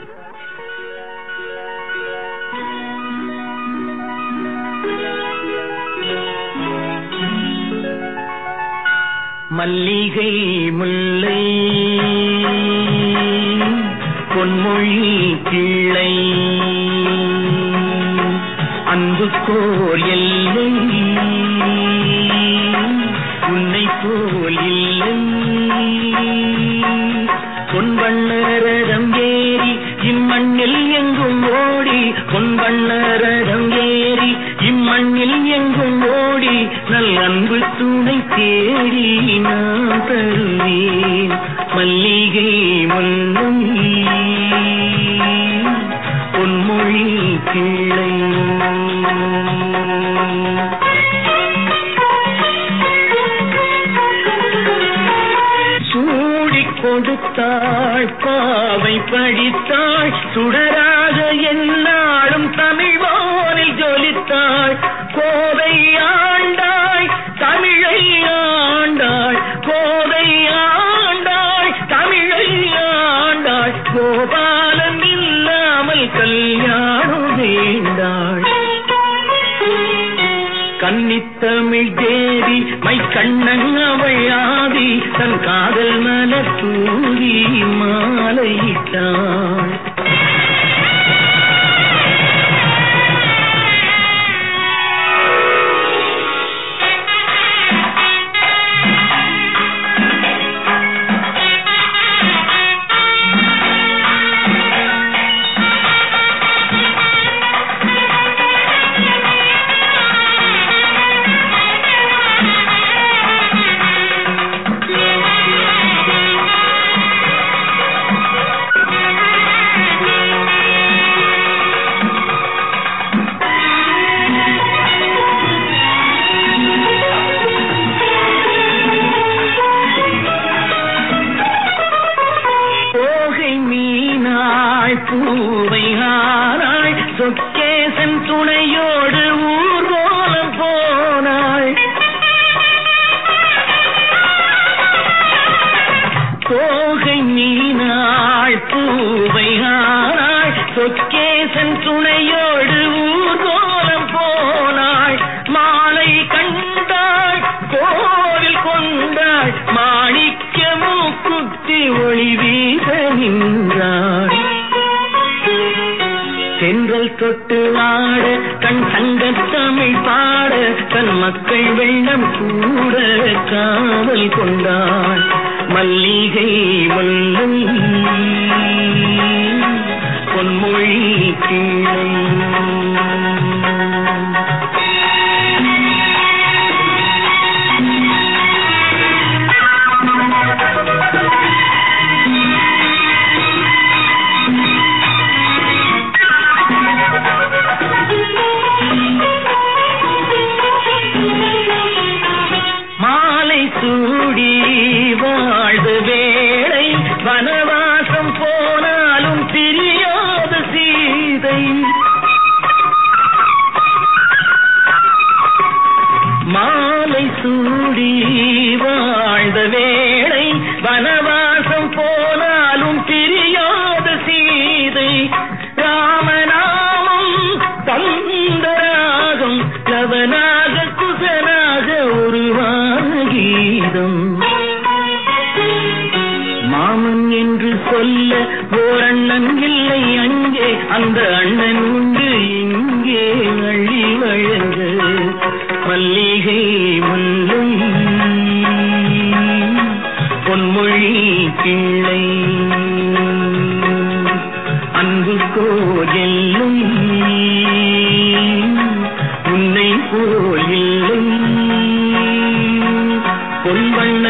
மல்லிகை முல்லை பொன்மொழி கிள்ளை அன்புக்கோர் எல்லை உன்னை போல் இல்லை பொன்வண்ணரதம் ஏறி இம்மண்ணில் எங்கும் ஓடி பொன்வண்ணரதம் ஏறி இம்மண்ணில் எங்கும் ஓடி நல் அன்பு துணை தேடி நான் தருவேன் மல்லிகை முல்லை பொன்மொழி கிள்ளை சூடிக் கொடுத்தாள் பாவை படித்தாள் சுடராக என்னாலும் தமிழ் வானில் ஜொலித்தாள் கோவை ஆண்டாள் தமிழை ஆண்டாள் கோவை ஆண்டாள் தமிழை ஆண்டாள் கோபாலன் இல்லாமல் கல்யாணம் வேண்டாள் கன்னித்தமிழ் தேவி மை கண்ணன் அவள் ஆதி தன் காதல் மலர் தூவி மாலையிட்டாள் போகை மீனாள் பூவை ஆனாள் சொக்கேசன் துணையோடு ஊர்வலம் போனாள் போகை மீனாள் பூவை ஆனாள் சொக்கேசன் துணையோடு ஊர்வலம் போனாள் மாலை கண்டாள் கோவில் கொண்டாள் மாணிக்க மூக்குத்தி ஒளி வீச நின்றாள் தென்றல் தொட்டு ஆட கண் தங்கத் தமிழ் பாட தன் மக்கள் வெள்ளம் கூட காவல் கொண்டாள் மல்லிகை முல்லை பொன்மொழி கிளை மாலை சூடி வாழ்வு வேளை வனவாசம் போனாலும் பிரியாத சீதை மாலை சூடி வாழ்ந்த வேளை வனவாசம் போனாலும் பிரியாத சீதை ராமநாமம் தந்தராகம் லவனாக குசனாக உருவான கீதம் மாமன் என்று சொல்ல ஓர் அண்ணன் இல்லை அங்கே அந்த அண்ணன் உண்டு இங்கே அள்ளி வழங்க மல்லிகை முல்லை பொன்மொழி கிள்ளை அன்பு கோயில்லை உன்னை போல் இல்லை பொன்வண்ண